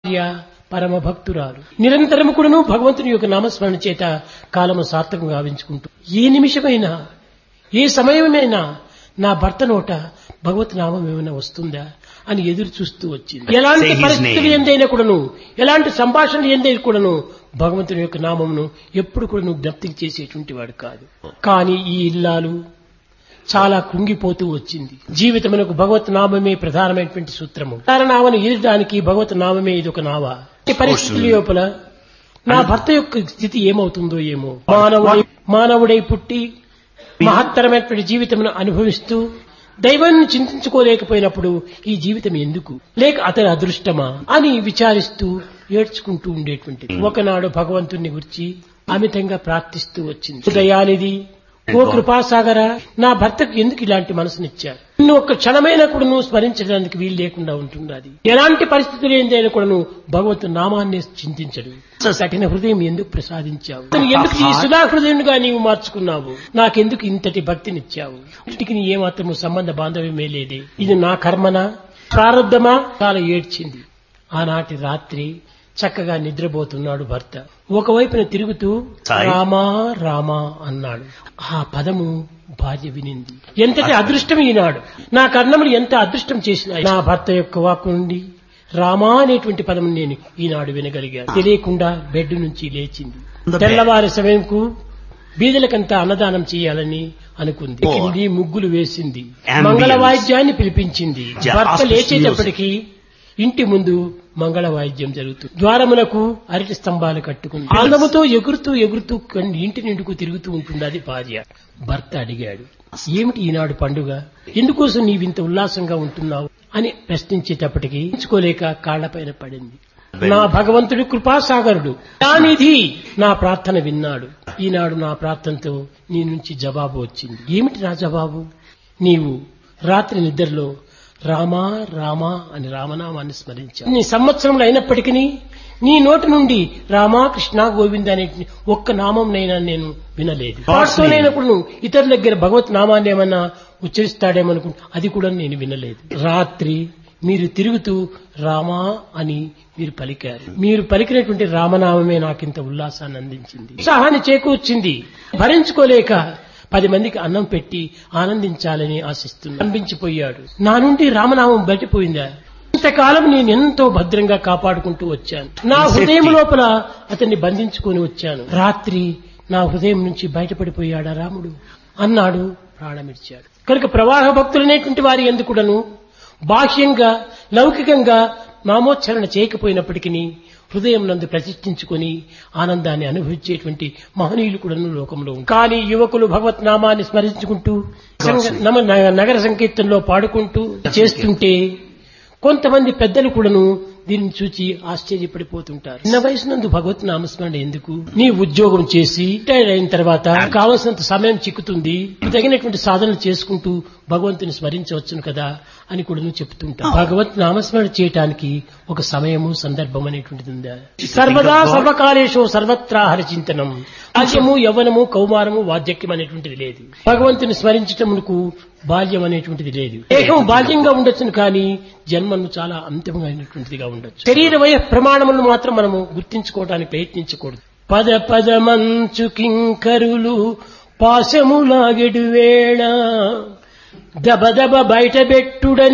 భార్య పరమ భక్తురాలు నిరంతరము కూడాను భగవంతుని యొక్క నామస్మరణ చేత కాలము సార్థకం గావించుకుంటూ ఏ నిమిషమైనా ఏ సమయమైనా నా భర్త నోట భగవత్ నామం ఏమైనా వస్తుందా అని ఎదురు చూస్తూ వచ్చింది ఎలాంటి Say his పరిస్థితులు name. ఎందైనా కూడాను ఎలాంటి సంభాషణలు ఎందైనా కూడాను భగవంతుని యొక్క నామమును ఎప్పుడు కూడా నువ్వు జ్ఞప్తికి చేసేటువంటి వాడు కాదు కానీ ఈ ఇల్లాలు చాలా కృంగిపోతూ వచ్చింది జీవితమునకు భగవత్ నామమే ప్రధానమైనటువంటి సూత్రము నామను ఈదడానికి భగవత్ నామమే ఇది ఒక నావ ఈ పరిస్థితుల లోపల నా భర్త యొక్క స్థితి ఏమవుతుందో ఏమో మానవుడై మానవుడై పుట్టి మహత్తరమైనటువంటి జీవితమును అనుభవిస్తూ దైవాన్ని చింతించుకోలేకపోయినప్పుడు ఈ జీవితం ఎందుకు లేక అతని అదృష్టమా అని విచారిస్తూ ఏడ్చుకుంటూ ఉండేటువంటిది ఒకనాడు భగవంతుణ్ణి గురించి అమితంగా ప్రార్థిస్తూ వచ్చింది దయానిది ఓ కృపాసాగర నా భర్తకు ఎందుకు ఇలాంటి మనసునిచ్చారు నిన్ను ఒక్క క్షణమైనా కూడా నువ్వు స్మరించడానికి వీలు లేకుండా ఉంటున్నది ఎలాంటి పరిస్థితులు ఏందైనా కూడా నువ్వు భగవంతు నామాన్ని చింతించడు కఠిన హృదయం ఎందుకు ప్రసాదించావు అతను ఎందుకు ఈ సుధా హృదయునిగా నీవు మార్చుకున్నావు నాకెందుకు ఇంతటి భక్తినిచ్చావు ఇంటికి నీ ఏమాత్రము సంబంధ బాంధవ్యమే లేదే ఇది నా కర్మనా ప్రారంధమా చాలా ఏడ్చింది ఆనాటి రాత్రి చక్కగా నిద్రపోతున్నాడు భర్త ఒకవైపున తిరుగుతూ సాయి. రామా రామా అన్నాడు ఆ పదము భార్య వినింది ఎంతటి అదృష్టం ఈనాడు నా కర్ణములు ఎంత అదృష్టం చేసినాయి నా భర్త యొక్క వాక్కు నుండి రామా అనేటువంటి పదం నేను ఈనాడు వినగలిగాను తెలియకుండా బెడ్ నుంచి లేచింది The bed. తెల్లవారి సమయంకు బీదలకంతా అన్నదానం చేయాలని అనుకుంది Oh. కింది ముగ్గులు వేసింది Ambience. మంగళ వాయిద్యాన్ని పిలిపించింది Ja- భర్త auspicious లేచేటప్పటికి ఇంటి ముందు మంగళ వాయిద్యం జరుగుతుంది ద్వారములకు అరటి స్తంభాలు కట్టుకుంది ఆనందముతో ఎగురుతూ ఎగురుతూ కన్- ఇంటి నిండుకు తిరుగుతూ ఉంటుంది అది భార్య భర్త అడిగాడు ఏమిటి ఈనాడు పండుగ ఎందుకోసం నీవింత ఉల్లాసంగా ఉంటున్నావు అని ప్రశ్నించేటప్పటికి ఎంచుకోలేక కాళ్లపైన పడింది నా భగవంతుడి కృపాసాగరుడు నిధి నా ప్రార్థన విన్నాడు ఈనాడు నా ప్రార్థనతో నీ నుంచి జవాబు వచ్చింది ఏమిటి నా జవాబు నీవు రాత్రి నిద్రలో రామా రామా అని రామనామాన్ని స్మరించావు నీ సంవత్సరములు అయినప్పటికీ నీ నోటి నుండి రామా కృష్ణ గోవింద అనే ఒక్క నామంనైనా నేను వినలేదు వాటితోనైనప్పుడు నువ్వు ఇతరుల దగ్గర భగవత్ నామాన్ని ఏమన్నా ఉచ్చరిస్తాడేమనుకుంటా అది కూడా నేను వినలేదు రాత్రి మీరు తిరుగుతూ రామా అని మీరు పలికారు మీరు పలికినటువంటి రామనామమే నాకింత ఉల్లాసాన్ని అందించింది ఉత్సాహాన్ని చేకూర్చింది భరించుకోలేక పది మందికి అన్నం పెట్టి ఆనందించాలని ఆశిస్తున్నాను అనిపించిపోయాడు నా నుండి రామనామం బయటపోయిందా ఇంతకాలం నేను ఎంతో భద్రంగా కాపాడుకుంటూ వచ్చాను నా హృదయం లోపల అతన్ని బంధించుకొని వచ్చాను రాత్రి నా హృదయం నుంచి బయటపడిపోయాడా రాముడు అన్నాడు ప్రాణమిచ్చాడు కనుక ప్రవాహ భక్తులనేటువంటి వారి ఎందుకుడను బాహ్యంగా లౌకికంగా నామోచ్చరణ చేయకపోయినప్పటికీ హృదయం నందు ప్రతిష్ఠించుకొని ఆనందాన్ని అనుభవించేటువంటి మహనీయులు కూడా లోకంలో ఉన్నారు. కానీ యువకులు భగవత్ నామాన్ని స్మరించుకుంటూ సంగ- నమ- నగర సంకీర్తనలో పాడుకుంటూ చేస్తుంటే కొంతమంది పెద్దలు కూడాను దీన్ని చూచి ఆశ్చర్యపడిపోతుంటారు చిన్న వయసు నందు భగవత్ నామస్మరణ ఎందుకు నీ ఉద్యోగం చేసి రిటైర్ అయిన తర్వాత కావలసినంత సమయం చిక్కుతుంది తగినటువంటి సాధనలు చేసుకుంటూ భగవంతుని స్మరించవచ్చును కదా అని కూడా నువ్వు చెప్తుంటా భగవత్ నామస్మరణ చేయటానికి ఒక సమయము సందర్భం అనేటువంటిది ఉందా సర్వదా సర్వకాలేషు సర్వత్రా హరిచింతనం బాల్యము యవ్వనము కౌమారము వార్ధక్యం అనేటువంటిది లేదు భగవంతుని స్మరించటమునకు బాల్యం అనేటువంటిది లేదు దేహం బాల్యంగా ఉండొచ్చును కానీ జన్మను చాలా అంతిమంగా అయినటువంటిదిగా ఉండొచ్చు శరీర వయ ప్రమాణములను మాత్రం మనము గుర్తించుకోవడానికి ప్రయత్నించకూడదు పద పద మంచు కింకరులు పాశములాగెడు వేళ దబ దబ బయట పెట్టుడని